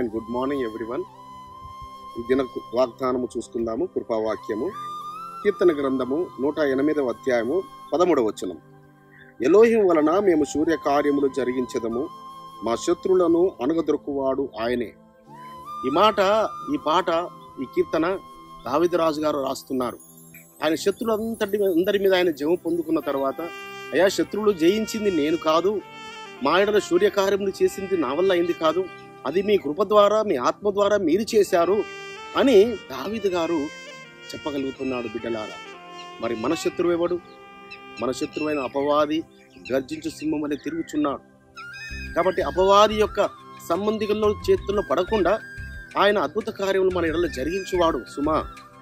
and good morning everyone ఈ దిన వాగ్దానము చూసుకుందాము కృపావాక్యము కీర్తన గ్రంథము నూట ఎనిమిదవ అధ్యాయము పదమూడవ వచనం ఎలోహిం వలన మేము సూర్య కార్యములు జరిగించదము మా శత్రులను అణగదొరుకువాడు ఆయనే ఈ మాట ఈ పాట ఈ కీర్తన దావిదరాజు గారు రాస్తున్నారు ఆయన శత్రులంతటి అందరి మీద ఆయన జయం పొందుకున్న తర్వాత అయా శత్రువులు జయించింది నేను కాదు మా ఎడల సూర్యకార్యములు చేసింది నా వల్ల అయింది కాదు అది మీ కృప ద్వారా మీ ఆత్మ ద్వారా మీరు చేశారు అని దావిదు గారు చెప్పగలుగుతున్నాడు బిడ్డలారా మరి మన శత్రువు ఎవడు మన శత్రువైన అపవాది గర్జించు సింహం వలె తిరుగుచున్నాడు కాబట్టి అపవాది యొక్క సంబంధికుల్లో చేతుల్లో పడకుండా ఆయన అద్భుత కార్యములు మన ఎడల జరిగించువాడు సుమా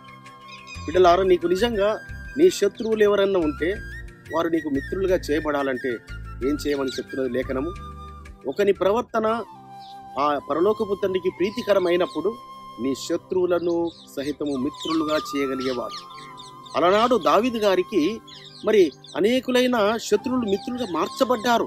బిడ్డలారా నీకు నిజంగా నీ శత్రువులు ఎవరన్నా ఉంటే వారు నీకు మిత్రులుగా చేయబడాలంటే ఏం చేయమని చెప్తున్నది లేఖనము ఒకని ప్రవర్తన ఆ పరలోకపు తండ్రికి ప్రీతికరమైనప్పుడు నీ శత్రువులను సహితము మిత్రులుగా చేయగలిగేవాడు అలనాడు దావిదు గారికి మరి అనేకులైన శత్రువులు మిత్రులుగా మార్చబడ్డారు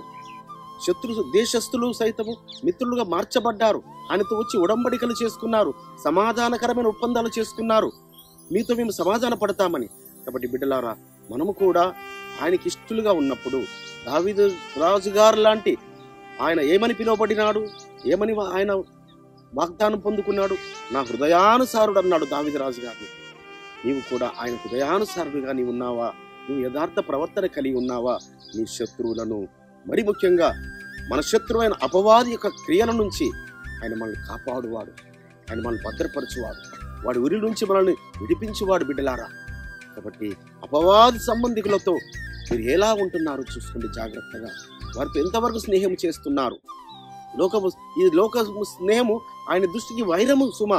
శత్రు దేశస్థులు సైతము మిత్రులుగా మార్చబడ్డారు ఆయనతో వచ్చి ఉడంబడికలు చేసుకున్నారు సమాధానకరమైన ఒప్పందాలు చేసుకున్నారు మీతో మేము సమాధాన పడతామని కాబట్టి బిడ్డలారా మనము కూడా ఆయనకి ఇష్టలుగా ఉన్నప్పుడు దావిదు రాజుగారు లాంటి ఆయన ఏమని పిలువబడినాడు ఏమని వా- ఆయన వాగ్దానం పొందుకున్నాడు నా హృదయానుసారుడు అన్నాడు దావిద రాజు గారిని నీవు కూడా ఆయన హృదయానుసారుడుగా నీవు ఉన్నావా నువ్వు యథార్థ ప్రవర్తన కలిగి ఉన్నావా నీ శత్రువులను మరి ముఖ్యంగా మన శత్రువైన అపవాది యొక్క క్రియల నుంచి ఆయన మనల్ని కాపాడువాడు ఆయన మనల్ని భద్రపరచువాడు వాడి ఉరి నుంచి మనల్ని విడిపించువాడు బిడ్డలారా కాబట్టి అపవాది సంబంధికులతో మీరు ఎలా ఉంటున్నారు చూసుకోండి జాగ్రత్తగా వారితో ఎంతవరకు స్నేహం చేస్తున్నారు లోకము ఈ లోక స్నేహము ఆయన దృష్టికి వైరము సుమా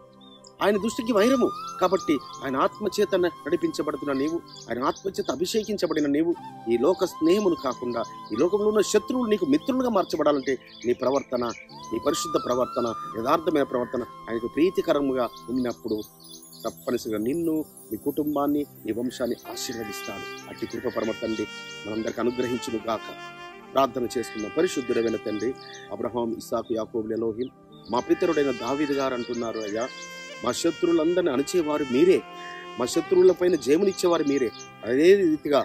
ఆయన దృష్టికి వైరము కాబట్టి ఆయన ఆత్మచేత నడిపించబడుతున్న నీవు ఆయన ఆత్మచేత అభిషేకించబడిన నీవు ఈ లోక స్నేహమును కాకుండా ఈ లోకంలో ఉన్న శత్రువులు నీకు మిత్రులుగా మార్చబడాలంటే నీ ప్రవర్తన నీ పరిశుద్ధ ప్రవర్తన యథార్థమైన ప్రవర్తన ఆయనకు ప్రీతికరముగా ఉన్నప్పుడు తప్పనిసరిగా నిన్ను నీ కుటుంబాన్ని నీ వంశాన్ని ఆశీర్వదిస్తాడు అట్టి కృప పరమ తండ్రి మనందరికి అనుగ్రహించును గాక ప్రార్థన చేసుకుందాం పరిశుద్ధుడైన తండ్రి అబ్రహాం ఇసాకు యాకోబుల ఎలోహిం మా పితరుడైన దావీదు గారు అంటున్నారు అయ్యా మా శత్రువులందరిని అణిచేవారు మీరే మా శత్రువులపైన జయమునిచ్చేవారు మీరే అదే రీతిగా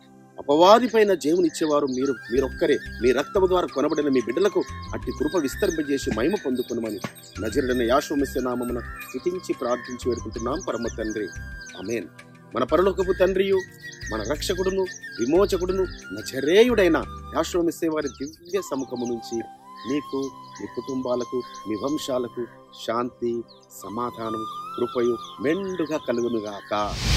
అపవాది పైన జయమునిచ్చేవారు మీరు మీరొక్కరే మీ రక్తము ద్వారా కొనబడిన మీ బిడ్డలకు అట్టి కృప విస్తరింపజేసి మహిమ పొందుకునమని నజరుడైన యాశోమిస్య నామమున స్తుతించి ప్రార్థించి వేడుకుంటున్నాం పరమ తండ్రి అమేన్ మన పరలోకపు తండ్రియు మన రక్షకుడును విమోచకుడును నజరేయుడైన యాశ్వమిస్సే వారి దివ్య సముఖము నుంచి మీకు మీ కుటుంబాలకు మీ వంశాలకు శాంతి సమాధానం కృపయు మెండుగా కలుగునుగాక